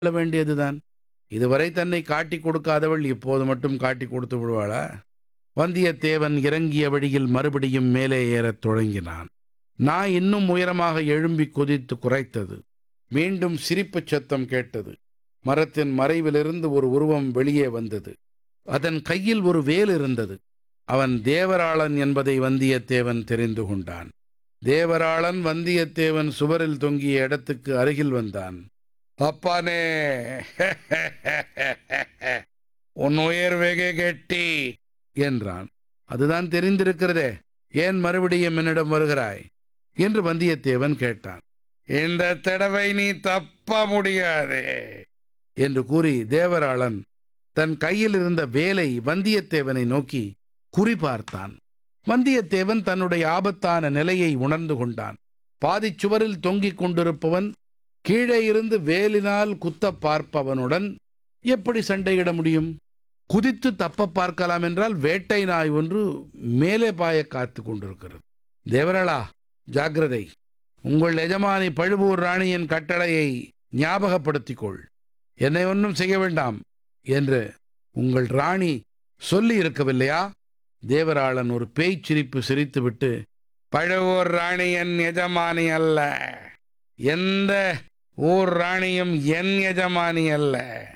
கொள்ள வேண்டியதுதான் இதுவரை தன்னை காட்டிக் கொடுக்காதவள் இப்போது மட்டும் காட்டிக் கொடுத்து விடுவாளா வந்தியத்தேவன் இறங்கிய வழியில் மறுபடியும் மேலே ஏறத் தொடங்கினான் நாய் இன்னும் உயரமாக எழும்பி குதித்து குரைத்தது மீண்டும் சிரிப்புச் சத்தம் கேட்டது மரத்தின் மறைவிலிருந்து ஒரு உருவம் வெளியே வந்தது அதன் கையில் ஒரு வேல் இருந்தது அவன் தேவராளன் என்பதை வந்தியத்தேவன் தெரிந்து கொண்டான் தேவராளன் வந்தியத்தேவன் சுவரில் தொங்கிய இடத்துக்கு அருகில் வந்தான் அப்பானே உன் உயர் வெகு கெட்டி என்றான் அதுதான் தெரிந்திருக்கிறதே ஏன் மறுபடியும் என்னிடம் வருகிறாய் என்று வந்தியத்தேவன் கேட்டான் இந்த தடவை நீ தப்ப முடியாதே என்று கூறி தேவராளன் தன் கையில் இருந்த வேலை வந்தியத்தேவனை நோக்கி குறிபார்த்தான் வந்தியத்தேவன் தன்னுடைய ஆபத்தான நிலையை உணர்ந்து கொண்டான் பாதிச் சுவரில் தொங்கிக் கொண்டிருப்பவன் கீழே இருந்து வேலினால் குத்தப் பார்ப்பவனுடன் எப்படி சண்டையிட முடியும் குதித்து தப்ப பார்க்கலாம் என்றால் வேட்டை நாய் ஒன்று மேலே பாய காத்து கொண்டிருக்கிறது தேவராளா ஜாக்கிரதை உங்கள் எஜமானி பழுவூர் ராணியின் கட்டளையை ஞாபகப்படுத்திக் கொள் என்னை ஒன்றும் செய்ய வேண்டாம் என்று உங்கள் ராணி சொல்லி இருக்கவில்லையா தேவராளன் ஒரு பேய்ச் சிரிப்பு சிரித்துவிட்டு பழுவூர் ராணி என் எஜமானி அல்ல எந்த ஊர் ராணியும் என் எஜமானி அல்ல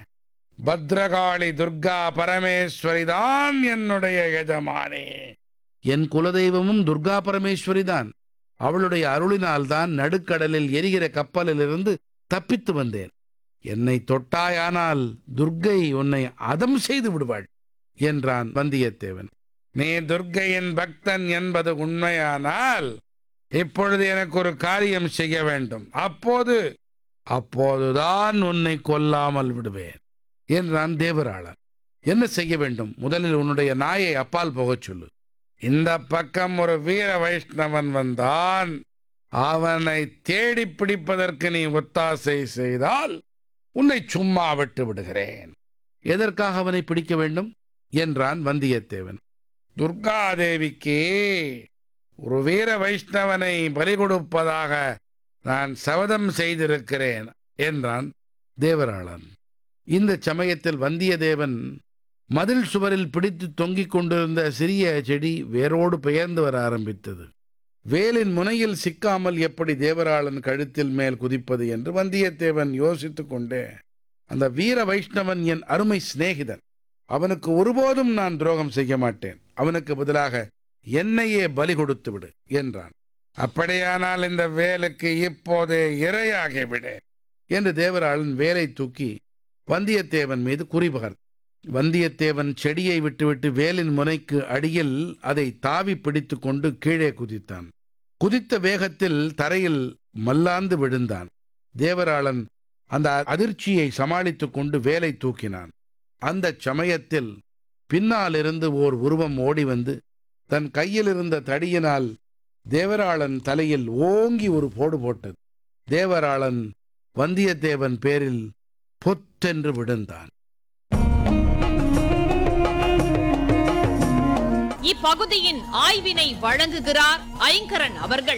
பத்ரகாளி துர்கா பரமேஸ்வரி தான் என்னுடைய எஜமானி என் குலதெய்வமும் துர்கா பரமேஸ்வரி தான் அவளுடைய அருளினால்தான் நடுக்கடலில் எரிகிற கப்பலிலிருந்து தப்பித்து வந்தேன் என்னை தொட்டாயானால் துர்க்கை உன்னை அதம் செய்து விடுவாள் என்றான் வந்தியத்தேவன் நீ துர்க்கையின் பக்தன் என்பது உண்மையானால் இப்பொழுது எனக்கு ஒரு காரியம் செய்ய வேண்டும் அப்போது அப்போதுதான் உன்னை கொல்லாமல் விடுவேன் என்றான் தேவராளன் என்ன செய்ய வேண்டும் முதலில் உன்னுடைய நாயை அப்பால் போகச் சொல்லு இந்த பக்கம் ஒரு வீர வைஷ்ணவன் வந்தான் அவனை தேடி பிடிப்பதற்கு நீ ஒத்தாசை செய்தால் உன்னை சும்மா விட்டு விடுகிறேன் எதற்காக அவனை பிடிக்க வேண்டும் என்றான் வந்தியத்தேவன் துர்காதேவிக்கு ஒரு வீர வைஷ்ணவனை பலி கொடுப்பதாக நான் சபதம் செய்திருக்கிறேன் என்றான் தேவராளன் இந்த சமயத்தில் வந்தியத்தேவன் மதில் சுவரில் பிடித்து தொங்கிக் கொண்டிருந்த சிறிய செடி வேரோடு பெயர்ந்து வர ஆரம்பித்தது வேலின் முனையில் சிக்காமல் எப்படி தேவராளன் கழுத்தில் மேல் குதிப்பது என்று வந்தியத்தேவன் யோசித்துக் கொண்டே அந்த வீர வைஷ்ணவன் என் அருமை சிநேகிதன் அவனுக்கு ஒருபோதும் நான் துரோகம் செய்ய மாட்டேன் அவனுக்கு பதிலாக என்னையே பலி கொடுத்து விடு என்றான் அப்படியானால் இந்த வேலுக்கு இப்போதே இரையாகிவிடு என்று தேவராளன் வேலை தூக்கி வந்தியத்தேவன் மீது குறிபகர் வந்தியத்தேவன் செடியை விட்டுவிட்டு வேலின் முனைக்கு அடியில் அதை தாவி பிடித்து கொண்டு கீழே குதித்தான் குதித்த வேகத்தில் தரையில் மல்லாந்து விழுந்தான் தேவராளன் அந்த அதிர்ச்சியை சமாளித்துக் கொண்டு வேலை தூக்கினான் அந்த சமயத்தில் பின்னாலிருந்து ஓர் உருவம் ஓடி வந்து தன் கையில் இருந்த தடியினால் தேவராளன் தலையில் ஓங்கி ஒரு போடு போட்டது தேவராளன் வந்தியத்தேவன் பேரில் பொத்தென்று விழுந்தான் இப்பகுதியின் ஆய்வினை வழங்குகிறார் ஐங்கரன் அவர்கள்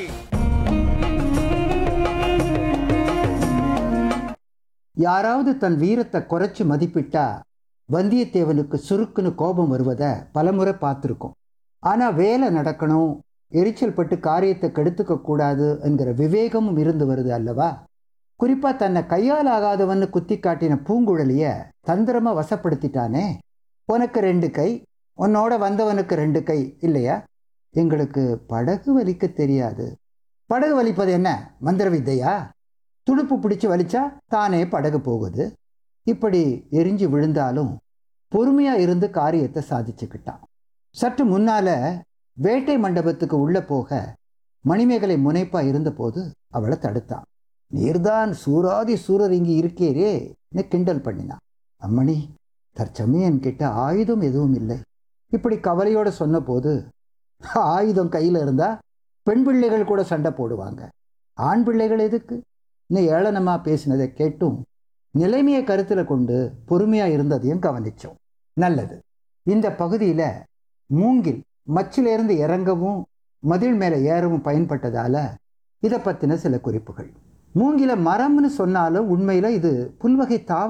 யாராவது தன் வீரத்தை குறைச்சு மதிப்பிட்டா வந்தியத்தேவனுக்கு சுருக்குன்னு கோபம் வருவதை பலமுறை பார்த்துருக்கோம் ஆனால் வேலை நடக்கணும் எரிச்சல் பட்டு காரியத்தை கெடுத்துக்க கூடாது என்கிற விவேகமும் இருந்து வருது அல்லவா குறிப்பா தன்னை கையால் ஆகாதவன்னு குத்தி காட்டின பூங்குழலிய தந்திரமா வசப்படுத்திட்டானே உனக்கு ரெண்டு கை உன்னோட வந்தவனுக்கு ரெண்டு கை இல்லையா எங்களுக்கு படகு வலிக்க தெரியாது படகு வலிப்பது என்ன மந்திர வித்தையா துடுப்பு பிடிச்சு வலிச்சா தானே படகு போகுது இப்படி எரிஞ்சு விழுந்தாலும் பொறுமையா இருந்து காரியத்தை சாதிச்சுக்கிட்டான் சற்று முன்னால வேட்டை மண்டபத்துக்கு உள்ள போக மணிமேகலை முனைப்பா இருந்தபோது அவளை தடுத்தான் நீர்தான் சூராதி சூரர் இங்கு இருக்கேரே கிண்டல் பண்ணினான் அம்மணி தற்சமயம் கிட்ட ஆயுதம் எதுவும் இல்லை இப்படி கவலையோட சொன்னபோது ஆயுதம் கையில் இருந்தா பெண் பிள்ளைகள் கூட சண்டை போடுவாங்க ஆண் பிள்ளைகள் எதுக்கு இன்னும் ஏளனமா பேசினதை கேட்டும் நிலைமையை கருத்தில் கொண்டு பொறுமையா இருந்ததையும் கவனிச்சோம் நல்லது இந்த பகுதியில மூங்கில் மச்சிலிருந்து இறங்கவும் மதில் மேலே ஏறவும் பயன்பட்டதால இதை பற்றின சில குறிப்புகள் மூங்கில மரம்னு சொன்னாலும் உண்மையில் இது புல்வகை தாவரம்